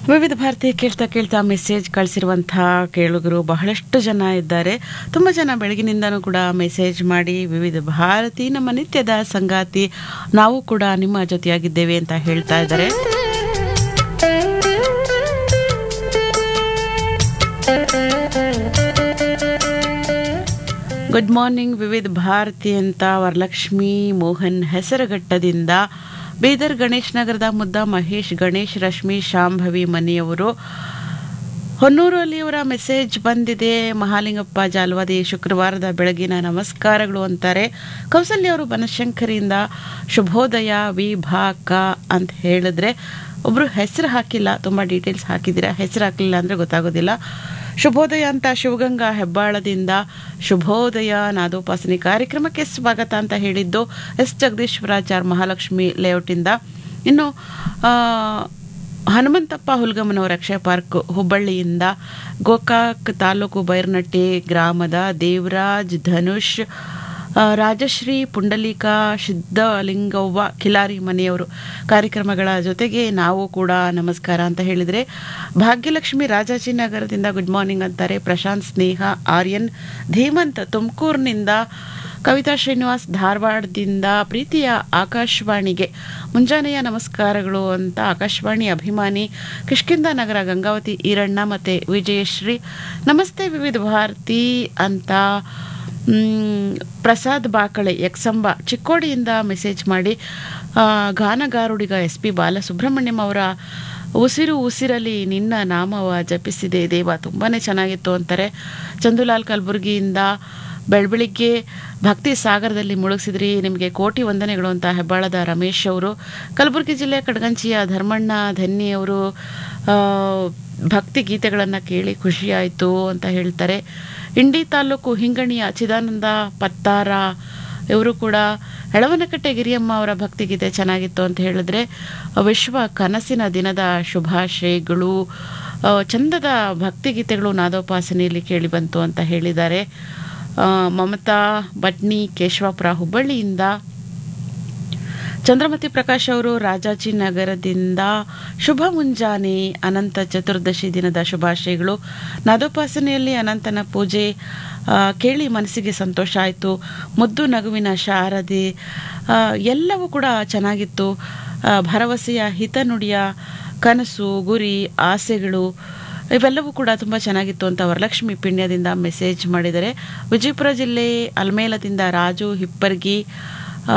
ವಿವಿಧ ಭಾರತಿ ಕೇಳ್ತಾ ಕೇಳ್ತಾ ಮೆಸೇಜ್ ಕಳಿಸಿರುವಂಥ ಕೇಳುಗರು ಬಹಳಷ್ಟು ಜನ ಇದ್ದಾರೆ ತುಂಬ ಜನ ಬೆಳಗಿನಿಂದನೂ ಕೂಡ ಮೆಸೇಜ್ ಮಾಡಿ ವಿವಿಧ ಭಾರತಿ ನಮ್ಮ ನಿತ್ಯದ ಸಂಗಾತಿ ನಾವು ಕೂಡ ನಿಮ್ಮ ಜೊತೆಯಾಗಿದ್ದೇವೆ ಅಂತ ಹೇಳ್ತಾ ಇದ್ದಾರೆ ಗುಡ್ ಮಾರ್ನಿಂಗ್ ವಿವಿಧ ಭಾರತಿ ಅಂತ ವರಲಕ್ಷ್ಮಿ ಮೋಹನ್ ಹೆಸರುಘಟ್ಟದಿಂದ ಬೀದರ್ ಗಣೇಶ್ ನಗರದ ಮುದ್ದ ಮಹೇಶ್ ಗಣೇಶ್ ರಶ್ಮಿ ಶಾಂಭವಿ ಮನೆಯವರು ಹೊನ್ನೂರು ಅಲ್ಲಿಯವರ ಮೆಸೇಜ್ ಬಂದಿದೆ ಮಹಾಲಿಂಗಪ್ಪ ಜಾಲ್ವಾದಿ ಶುಕ್ರವಾರದ ಬೆಳಗಿನ ನಮಸ್ಕಾರಗಳು ಅಂತಾರೆ ಕೌಸಲ್ಯ ಅವರು ಬನಶಂಕರಿಯಿಂದ ಶುಭೋದಯ ವಿ ಭಾ ಕ ಅಂತ ಹೇಳಿದ್ರೆ ಒಬ್ರು ಹೆಸರು ಹಾಕಿಲ್ಲ ತುಂಬ ಡೀಟೇಲ್ಸ್ ಹಾಕಿದ್ದೀರಾ ಹೆಸರು ಹಾಕಲಿಲ್ಲ ಅಂದರೆ ಗೊತ್ತಾಗೋದಿಲ್ಲ ಶುಭೋದಯ ಅಂತ ಶಿವಗಂಗಾ ಹೆಬ್ಬಾಳದಿಂದ ಶುಭೋದಯ ನಾದೋಪಾಸನೆ ಕಾರ್ಯಕ್ರಮಕ್ಕೆ ಸ್ವಾಗತ ಅಂತ ಹೇಳಿದ್ದು ಎಸ್ ಜಗದೀಶ್ವರಾಚಾರ್ ಮಹಾಲಕ್ಷ್ಮಿ ಲೇಔಟಿಂದ ಇನ್ನು ಆ, ಹನುಮಂತಪ್ಪ ಹುಲ್ಗಮ್ಮನವರ ಅಕ್ಷಯ ಪಾರ್ಕ್ ಹುಬ್ಬಳ್ಳಿಯಿಂದ ಗೋಕಾಕ್ ತಾಲೂಕು ಬೈರ್ನಟ್ಟಿ ಗ್ರಾಮದ ದೇವರಾಜ್ ಧನುಷ್ ಆ, ರಾಜಶ್ರೀ ಪುಂಡಲೀಕ ಸಿದ್ಧಲಿಂಗವ್ವ ಖಿಲಾರಿ ಮನೆಯವರು ಕಾರ್ಯಕ್ರಮಗಳ ಜೊತೆಗೆ ನಾವು ಕೂಡ ನಮಸ್ಕಾರ ಅಂತ ಹೇಳಿದರೆ ಭಾಗ್ಯಲಕ್ಷ್ಮಿ ರಾಜಾಜಿನಗರದಿಂದ ಗುಡ್ ಮಾರ್ನಿಂಗ್ ಅಂತಾರೆ ಪ್ರಶಾಂತ್ ಸ್ನೇಹ ಆರ್ಯನ್ ಧೀಮಂತ್ ತುಮಕೂರಿನಿಂದ ಕವಿತಾ ಶ್ರೀನಿವಾಸ್ ಧಾರವಾಡದಿಂದ ಪ್ರೀತಿಯ ಆಕಾಶವಾಣಿಗೆ ಮುಂಜಾನೆಯ ನಮಸ್ಕಾರಗಳು ಅಂತ ಆಕಾಶವಾಣಿ ಅಭಿಮಾನಿ ಕಿಷ್ಕಿಂದ ನಗರ ಗಂಗಾವತಿ ಈರಣ್ಣ ಮತ್ತು ವಿಜಯಶ್ರೀ ನಮಸ್ತೆ ವಿವಿಧ ಭಾರತಿ ಅಂತ ಮ್, ಪ್ರಸಾದ್ ಬಾಕಳೆ ಯಕ್ಷಂಬ ಚಿಕ್ಕೋಡಿಯಿಂದ ಮೆಸೇಜ್ ಮಾಡಿ ಆ, ಗಾನಗಾರುಡಿಗ ಎಸ್ ಪಿ ಬಾಲಸುಬ್ರಹ್ಮಣ್ಯಂ ಅವರ ಉಸಿರು ಉಸಿರಲ್ಲಿ ನಿನ್ನ ನಾಮವ ಜಪಿಸಿದೆ ದೇವ ತುಂಬಾ ಚೆನ್ನಾಗಿತ್ತು ಅಂತಾರೆ ಚಂದುಲಾಲ್ ಕಲಬುರ್ಗಿಯಿಂದ ಬೆಳಬೆಳಿಗ್ಗೆ ಭಕ್ತಿ ಸಾಗರದಲ್ಲಿ ಮುಳುಗಿಸಿದ್ರಿ ನಿಮಗೆ ಕೋಟಿ ವಂದನೆಗಳು ಅಂತ ಹೆಬ್ಬಾಳದ ರಮೇಶ್ ಅವರು ಕಲಬುರಗಿ ಜಿಲ್ಲೆ ಕಡಗಂಚಿಯ ಧರ್ಮಣ್ಣ ಧನ್ನಿ ಅವರು ಆ, ಭಕ್ತಿ ಗೀತೆಗಳನ್ನು ಕೇಳಿ ಖುಷಿಯಾಯಿತು ಅಂತ ಹೇಳ್ತಾರೆ ಇಂಡಿ ತಾಲೂಕು ಹಿಂಗಣಿಯ ಚಿದಾನಂದ ಪತ್ತಾರ ಇವರು ಕೂಡ ಹೆಳವನಕಟ್ಟೆ ಗಿರಿಯಮ್ಮ ಅವರ ಭಕ್ತಿಗೀತೆ ಚೆನ್ನಾಗಿತ್ತು ಅಂತ ಹೇಳಿದ್ರೆ ವಿಶ್ವ ಕನಸಿನ ದಿನದ ಶುಭಾಶಯಗಳು ಆ, ಚಂದದ ಭಕ್ತಿಗೀತೆಗಳು ನಾದೋಪಾಸನೆಯಲ್ಲಿ ಕೇಳಿ ಬಂತು ಅಂತ ಹೇಳಿದ್ದಾರೆ ಆ, ಮಮತಾ ಬಟ್ನಿ ಕೇಶವಾಪುರ ಹುಬ್ಬಳ್ಳಿಯಿಂದ ಚಂದ್ರಮತಿ ಪ್ರಕಾಶ್ ಅವರು ರಾಜಾಜಿನಗರದಿಂದ ಶುಭ ಮುಂಜಾನೆ ಅನಂತ ಚತುರ್ದಶಿ ದಿನದ ಶುಭಾಶಯಗಳು ನಾದೋಪಾಸನೆಯಲ್ಲಿ ಅನಂತನ ಪೂಜೆ ಆ, ಕೇಳಿ ಮನಸ್ಸಿಗೆ ಸಂತೋಷ ಆಯಿತು ಮುದ್ದು ನಗುವಿನ ಶಾರದೆ ಆ, ಎಲ್ಲವೂ ಕೂಡ ಚೆನ್ನಾಗಿತ್ತು ಆ, ಭರವಸೆಯ ಹಿತನುಡಿಯ ಕನಸು ಗುರಿ ಆಸೆಗಳು ಇವೆಲ್ಲವೂ ಕೂಡ ತುಂಬ ಚೆನ್ನಾಗಿತ್ತು ಅಂತ ವರಲಕ್ಷ್ಮಿ ಪಿಣ್ಯದಿಂದ ಮೆಸೇಜ್ ಮಾಡಿದರೆ ವಿಜಯಪುರ ಜಿಲ್ಲೆ ಅಲ್ಮೇಲದಿಂದ ರಾಜು ಹಿಪ್ಪರ್ಗಿ ಆ,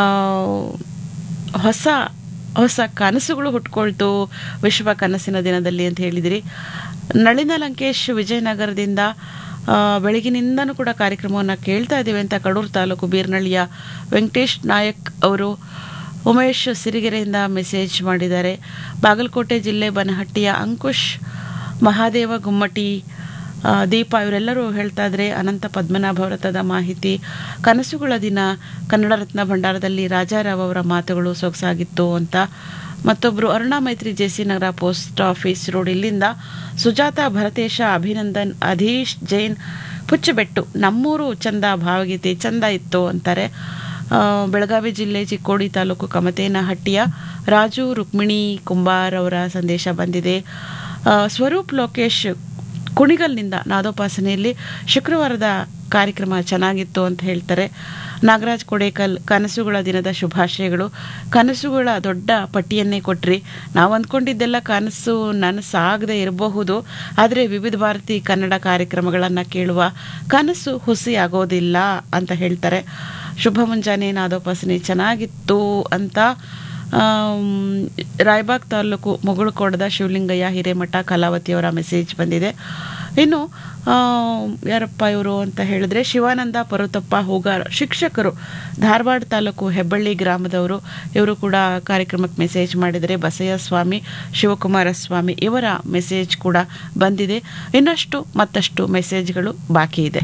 ಹೊಸ ಹೊಸ ಕನಸುಗಳು ಹುಟ್ಕೊಳ್ತು ವಿಶ್ವ ಕನಸಿನ ದಿನದಲ್ಲಿ ಅಂತ ಹೇಳಿದಿರಿ ನಳಿನ ಲಂಕೇಶ್ ವಿಜಯನಗರದಿಂದ ಆ, ಬೆಳಗಿನಿಂದನೂ ಕೂಡ ಕಾರ್ಯಕ್ರಮವನ್ನು ಕೇಳ್ತಾ ಇದ್ದೀವಿ ಅಂತ ಕಡೂರು ತಾಲೂಕು ಬೀರ್ನಳ್ಳಿಯ ವೆಂಕಟೇಶ್ ನಾಯಕ್ ಅವರು ಉಮೇಶ್ ಸಿರಿಗೆರೆಯಿಂದ ಮೆಸೇಜ್ ಮಾಡಿದ್ದಾರೆ ಬಾಗಲಕೋಟೆ ಜಿಲ್ಲೆ ಬನಹಟ್ಟಿಯ ಅಂಕುಶ್ ಮಹಾದೇವ ಗುಮ್ಮಟಿ ಆ, ದೀಪ ಇವರೆಲ್ಲರೂ ಹೇಳ್ತಾ ಇದ್ರೆ ಅನಂತ ಪದ್ಮನಾಭ ವ್ರತದ ಮಾಹಿತಿ ಕನಸುಗಳ ದಿನ ಕನ್ನಡ ರತ್ನ ಭಂಡಾರದಲ್ಲಿ ರಾಜಾರಾವ್ ಅವರ ಮಾತುಗಳು ಸೊಗಸಾಗಿತ್ತು ಅಂತ ಮತ್ತೊಬ್ಬರು Aruna Maitri J C Nagar post office road ಇಲ್ಲಿಂದ ಸುಜಾತ ಭರತೇಶ ಅಭಿನಂದನ್ ಅಧೀಶ್ ಜೈನ್ ಪುಚ್ಚಬೆಟ್ಟು ನಮ್ಮೂರು ಚಂದ ಭಾವಗೀತೆ ಚಂದ ಇತ್ತು ಅಂತಾರೆ ಆ, ಬೆಳಗಾವಿ ಜಿಲ್ಲೆ ಚಿಕ್ಕೋಡಿ ತಾಲೂಕು ಕಮತೇನಹಟ್ಟಿಯ ರಾಜು ರುಕ್ಮಿಣಿ ಕುಂಬಾರ್ ಅವರ ಸಂದೇಶ ಬಂದಿದೆ ಆ, ಸ್ವರೂಪ್ ಲೋಕೇಶ್ ಕುಣಿಗಲ್ನಿಂದ ನಾದೋಪಾಸನೆಯಲ್ಲಿ ಶುಕ್ರವಾರದ ಕಾರ್ಯಕ್ರಮ ಚೆನ್ನಾಗಿತ್ತು ಅಂತ ಹೇಳ್ತಾರೆ ನಾಗರಾಜ್ ಕೊಡೇಕಲ್ ಕನಸುಗಳ ದಿನದ ಶುಭಾಶಯಗಳು ಕನಸುಗಳ ದೊಡ್ಡ ಪಟ್ಟಿಯನ್ನೇ ಕೊಟ್ರಿ ನಾವು ಅಂದ್ಕೊಂಡಿದ್ದೆಲ್ಲ ಕನಸು ನನಸಾಗದೆ ಇರಬಹುದು ಆದರೆ ವಿವಿಧ ಭಾರತಿ ಕನ್ನಡ ಕಾರ್ಯಕ್ರಮಗಳನ್ನು ಕೇಳುವ ಕನಸು ಹುಸಿ ಆಗೋದಿಲ್ಲ ಅಂತ ಹೇಳ್ತಾರೆ ಶುಭ ಮುಂಜಾನೆ ನಾದೋಪಾಸನೆ ಚೆನ್ನಾಗಿತ್ತು ಅಂತ ಆಮ್, ರಾಯಬಾಗ್ ತಾಲೂಕು ಮುಗುಳುಕೋಡದ ಶಿವಲಿಂಗಯ್ಯ ಹಿರೇಮಠ ಕಲಾವತಿಯವರ ಮೆಸೇಜ್ ಬಂದಿದೆ ಇನ್ನು ಆಮ್, ಯಾರಪ್ಪ ಇವರು ಅಂತ ಹೇಳಿದ್ರೆ ಶಿವಾನಂದ ಪರುತಪ್ಪ ಹೂಗಾರ್ ಶಿಕ್ಷಕರು ಧಾರವಾಡ ತಾಲೂಕು ಹೆಬ್ಬಳ್ಳಿ ಗ್ರಾಮದವರು ಇವರು ಕೂಡ ಕಾರ್ಯಕ್ರಮಕ್ಕೆ ಮೆಸೇಜ್ ಮಾಡಿದರೆ ಬಸಯ್ಯ ಸ್ವಾಮಿ ಶಿವಕುಮಾರ ಸ್ವಾಮಿ ಇವರ ಮೆಸೇಜ್ ಕೂಡ ಬಂದಿದೆ ಇನ್ನಷ್ಟು ಮತ್ತಷ್ಟು ಮೆಸೇಜ್ಗಳು ಬಾಕಿ ಇದೆ